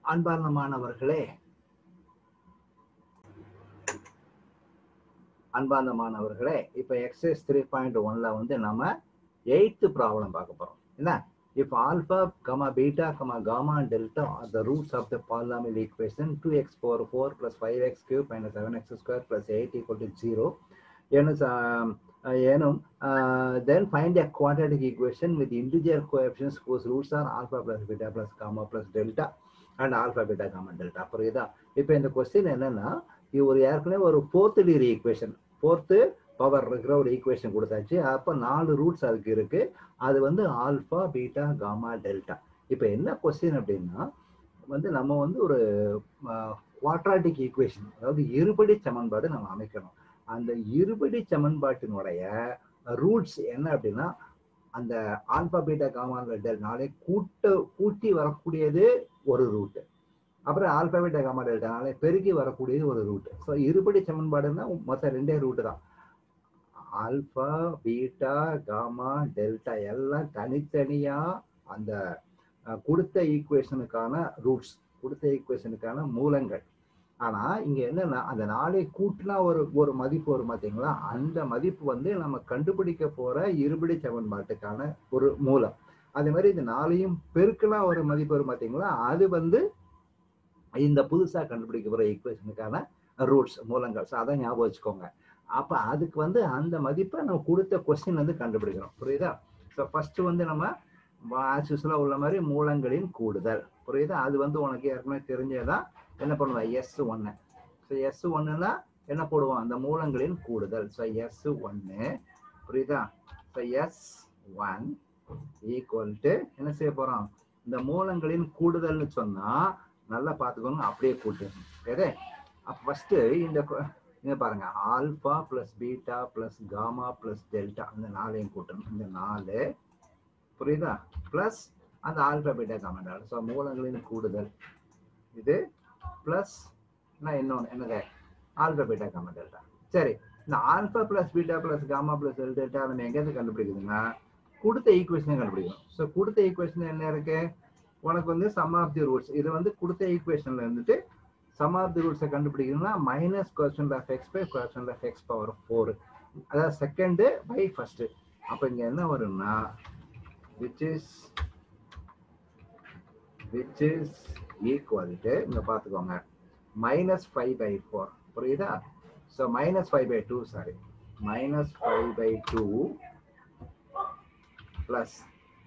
அன்பார்ந்த மாணவர்களே அன்பார்ந்த மாணவர்களே இப்போ எக்ஸசைஸ் த்ரீ பாயிண்ட் ஒன்ல வந்து நம்ம எயித்து ப்ராப்ளம் பார்க்க போறோம் என்ன if alpha comma beta comma gamma and delta are the roots of the polynomial equation 2x power 4 plus 5x cube minus 7x square plus 8 equal to 0 எனும் um, uh, எனும் uh, then find a quadratic equation with integer coefficients whose roots are alpha plus beta plus gamma plus delta and alpha beta gamma delta புரியுதா இப்போ இந்த question என்னன்னா இது ஒரு ஏற்கனவே ஒரு fourth degree equation fourth power இருக்கிற ஒரு ஈக்குவேஷன் கொடுத்தாச்சு அப்போ நாலு ரூட்ஸ் அதுக்கு இருக்கு அது வந்து ஆல்ஃபா பீட்டா காமா டெல்டா இப்போ என்ன கொஸ்டின் அப்படின்னா வந்து நம்ம வந்து ஒரு குவாட்ராட்டிக் ஈக்குவேஷன் அதாவது இருபடி சமன்பாடு நம்ம அமைக்கணும் அந்த இருபடி சமன்பாட்டினுடைய ரூட்ஸ் என்ன அப்படின்னா அந்த ஆல்பா பீட்டா காமா டெல்டாலே கூட்ட கூட்டி வரக்கூடியது ஒரு ரூட்டு அப்புறம் ஆல்பா பீட்டா காமா டெல்டானாலே பெருகி வரக்கூடியது ஒரு ரூட் ஸோ இருபடி சமன்பாடுன்னா மொத்தம் ரெண்டே ரூட்டு தான் ஆல்பா பீட்டா காமா டெல்டா எல்லாம் தனித்தனியா அந்த கொடுத்த ஈக்குவேஷனுக்கான ரூட்ஸ் கொடுத்த ஈக்குவேஷனுக்கான மூலங்கள் ஆனா இங்க என்னன்னா அந்த நாளை கூட்டினா ஒரு ஒரு மதிப்பு வரும் பார்த்தீங்களா அந்த மதிப்பு வந்து நம்ம கண்டுபிடிக்க போற இருபடி சமன்பாட்டுக்கான ஒரு மூலம் அதே மாதிரி இந்த நாளையும் பெருக்கினா ஒரு மதிப்பு வரும் பார்த்தீங்களா அது வந்து இந்த புதுசா கண்டுபிடிக்க போற ஈக்குவேஷனுக்கான ரூட்ஸ் மூலங்கள் ஸோ அதை ஞாபகம் வச்சுக்கோங்க அப்ப அதுக்கு வந்து அந்த மதிப்பை நம்ம கொடுத்த கொஸ்டின் வந்து கண்டுபிடிக்கணும் புரியுதா ஸோ ஃபர்ஸ்ட் வந்து நம்ம ஆக்சுவலாக உள்ள மாதிரி மூலங்களின் கூடுதல் புரியுதா அது வந்து உனக்கு ஏற்கனவே தெரிஞ்சதான் என்ன பண்ணுவேன் எஸ் ஒன்னு ஸோ எஸ் ஒன்னுனா என்ன போடுவோம் அந்த மூலங்களின் கூடுதல் ஸோ எஸ் ஒன்னு புரியுதா so S one equal to என்ன செய்ய போறோம் இந்த மூலங்களின் கூடுதல்னு சொன்னா நல்லா பார்த்துக்கோங்க அப்படியே கூட்டு எதே அப்போ ஃபர்ஸ்ட் இந்த இங்க பாருங்க alpha plus beta plus gamma plus delta இந்த நாலையும் கூட்டணும் இந்த நாலு புரியுதா பிளஸ் அந்த alpha beta gamma delta so மூலங்களின் கூடுதல் இது பிளஸ் இன்னொன்று என்னது ஆல்பா பீட்டா காமா டெல்டா சரி இந்த alpha plus beta plus gamma plus delta நம்ம எங்கேருந்து கண்டுபிடிக்குதுன்னா கொடுத்த ஈக்குவேஷனை கண்டுபிடிக்கணும் ஸோ கொடுத்த ஈக்குவேஷன் என்ன இருக்கு உனக்கு வந்து சம் ஆஃப் தி ரூட்ஸ் இது வந்து கொடுத்த ஈக்குவேஷன்ல இருந்துட்டு சம் ஆஃப் தி ரூட்ஸை கண்டுபிடிக்கணும்னா minus question of X by question of X power four அதாவது செகண்டு பை ஃபர்ஸ்ட் அப்போ இங்கே என்ன வரும்னா which is which is equal to இங்கே பார்த்துக்கோங்க மைனஸ் ஃபைவ் பை ஃபோர் புரியுதா so minus five by two sorry minus five by two plus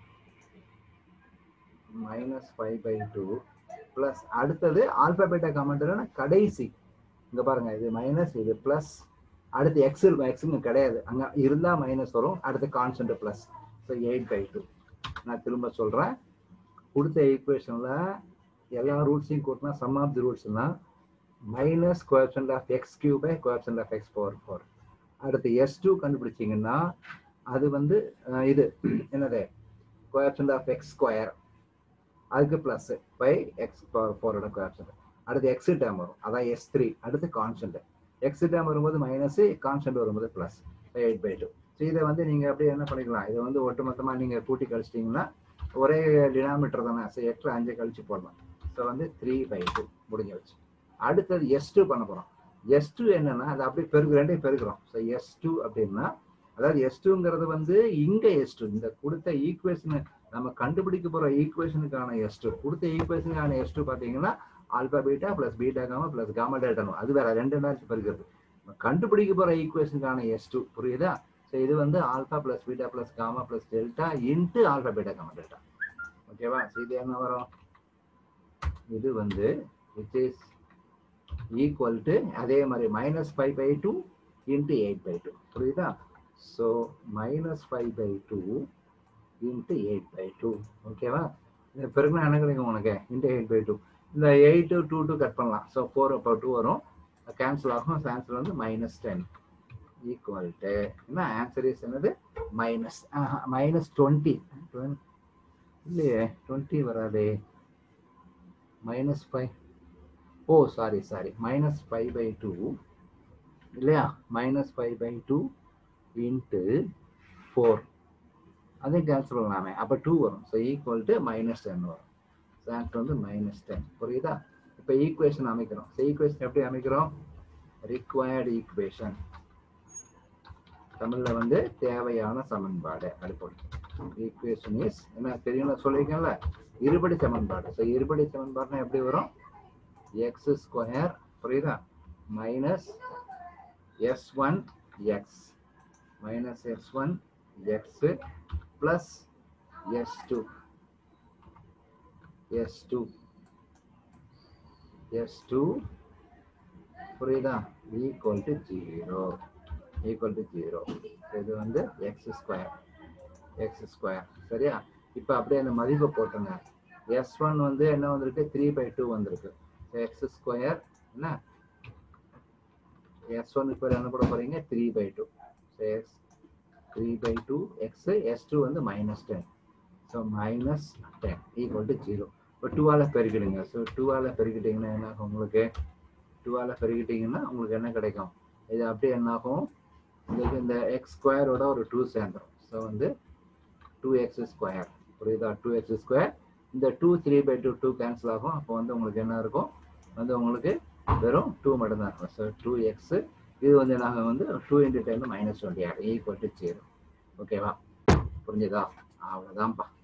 minus five by two plus அடுத்தது alpha beta கமெண்ட்னா கடைசி இங்க பாருங்க இது மைனஸ் இது பிளஸ் அடுத்து எக்ஸ் இருக்கும் எக்ஸுங்க கிடையாது அங்க இருந்தா மைனஸ் வரும் அடுத்து constant plus so eight by two நான் திரும்ப சொல்றேன் கொடுத்த ஈக்குவேஷன்ல எல்லா ரூட்ஸையும் கூட்டினா சம் ஆஃப் தி ரூட்ஸ்னா minus coefficient of X cube by coefficient of X power four அடுத்து எஸ் டூ கண்டுபிடிச்சிங்கன்னா அது வந்து இது என்னது கோஎப்சன்ட் ஆஃப் எக்ஸ் ஸ்கொயர் அதுக்கு பிளஸ் பை எக்ஸ் ஃபோரோட கோஆப்ஷன் அடுத்து எக்ஸ் டேம் வரும் அதான் எஸ் த்ரீ அடுத்து கான்ஸ்டன்ட் எக்ஸ் டேம் வரும்போது மைனஸ் கான்ஸ்டன்ட் வரும்போது plus eight by two so இதை வந்து நீங்கள் அப்படியே என்ன பண்ணிக்கலாம் இதை வந்து ஒட்டுமொத்தமாக நீங்கள் கூட்டி கழிச்சிட்டிங்கன்னா ஒரே டினாமீட்டர் தானே ஸோ எட்டு அஞ்சு கழிச்சு போடலாம் ஸோ வந்து த்ரீ பை டூ முடிஞ்சு வச்சு அடுத்தது எஸ் டூ பண்ண போகிறோம் எஸ் டூ என்னன்னா அது அப்படியே பெருக்கு ரெண்டையும் பெருக்கிறோம் ஸோ எஸ் டூ அப்படின்னா அதாவது எஸ் டூங்கிறது வந்து இங்கே எஸ் டூ இந்த கொடுத்த ஈக்குவேஷன் நம்ம கண்டுபிடிக்க போற ஈக்குவேஷனுக்கான எஸ் டூ கொடுத்த ஈக்குவேஷனுக்கான எஸ் டூ பாத்தீங்கன்னா alpha beta plus beta gamma plus gamma delta அது வேற ரெண்டு நேரத்துக்கு பெருக்கிறது கண்டுபிடிக்க போற ஈக்குவேஷனுக்கான எஸ் டூ புரியுதா ஸோ இது வந்து alpha plus beta plus gamma plus delta into alpha beta gamma delta ஓகேவா ஸோ இது என்ன வரும் இது வந்து விச் இஸ் ஈக்குவல் டு அதே மாதிரி minus five by two into eight by two புரியுதா so minus five by two into eight by two ஓகேவா இந்த பெருக்கினா என்ன கிடைக்கும் உனக்கு இன்ட்டு எயிட் பை டூ இந்த எயிட் டூ டூ கட் பண்ணலாம் ஸோ ஃபோர் இப்போ டூ வரும் கேன்சல் ஆகும் ஆன்சர் வந்து மைனஸ் டென் ஈக்குவல் டு என்ன ஆன்சர் இஸ் என்னது மைனஸ் மைனஸ் டுவெண்ட்டி இல்லையே டுவெண்ட்டி வராதே minus five oh sorry sorry minus five by two இல்லையா minus five by two into four அதே கேன்சல் பண்ணலாமே அப்போ டூ வரும் so equal to minus ten வரும் ஸோ ஆன்சர் வந்து மைனஸ் டென் புரியுதா இப்போ ஈக்குவேஷன் அமைக்கிறோம் ஈக்குவேஷன் எப்படி அமைக்கிறோம் ரிக்வயர்டு ஈக்குவேஷன் தமிழ்ல வந்து தேவையான சமன்பாடு அடிப்படை ஈக்குவேஷன் இஸ் என்ன தெரியும் சொல்லியிருக்கேன்ல இருபடி சமன்பாடு ஸோ இருபடி சமன்பாடுனா எப்படி வரும் எக்ஸ் ஸ்கொயர் புரியுதா minus S one X minus S one X plus S two S two S two புரியுதா equal to zero equal to zero இது வந்து எக்ஸ் ஸ்கொயர் எக்ஸ் ஸ்கொயர் சரியா இப்போ அப்படியே அந்த மதிப்பை போட்டுங்க எஸ் ஒன் வந்து என்ன வந்திருக்கு த்ரீ பை டூ வந்திருக்கு எக்ஸ் ஸ்கொயர் என்ன எஸ் ஒனுக்கு பேர் என்ன போட போறீங்க three by two X three by two X S two வந்து minus ten so minus ten equal to zero இப்போ டூவால் பெருக்கிடுங்க ஸோ டூவால் பெருக்கிட்டிங்கன்னா என்ன ஆகும் உங்களுக்கு டூவால் பெருக்கிட்டிங்கன்னா உங்களுக்கு என்ன கிடைக்கும் இது அப்படியே என்ன ஆகும் உங்களுக்கு இந்த எக்ஸ் ஸ்கொயரோட ஒரு டூ சேர்ந்துடும் ஸோ வந்து டூ எக்ஸ் ஸ்கொயர் புரியுதா டூ எக்ஸ் ஸ்கொயர் இந்த two three by two two cancel ஆகும் அப்போ வந்து உங்களுக்கு என்ன இருக்கும் வந்து உங்களுக்கு வெறும் டூ மட்டும்தான் இருக்கும் ஸோ டூ எக்ஸ் இது வந்து நாங்கள் வந்து two into ten minus twenty ஆறு ஈக்குவல் டு ஜீரோ ஓகேவா புரிஞ்சுதா அவ்வளோதான்ப்பா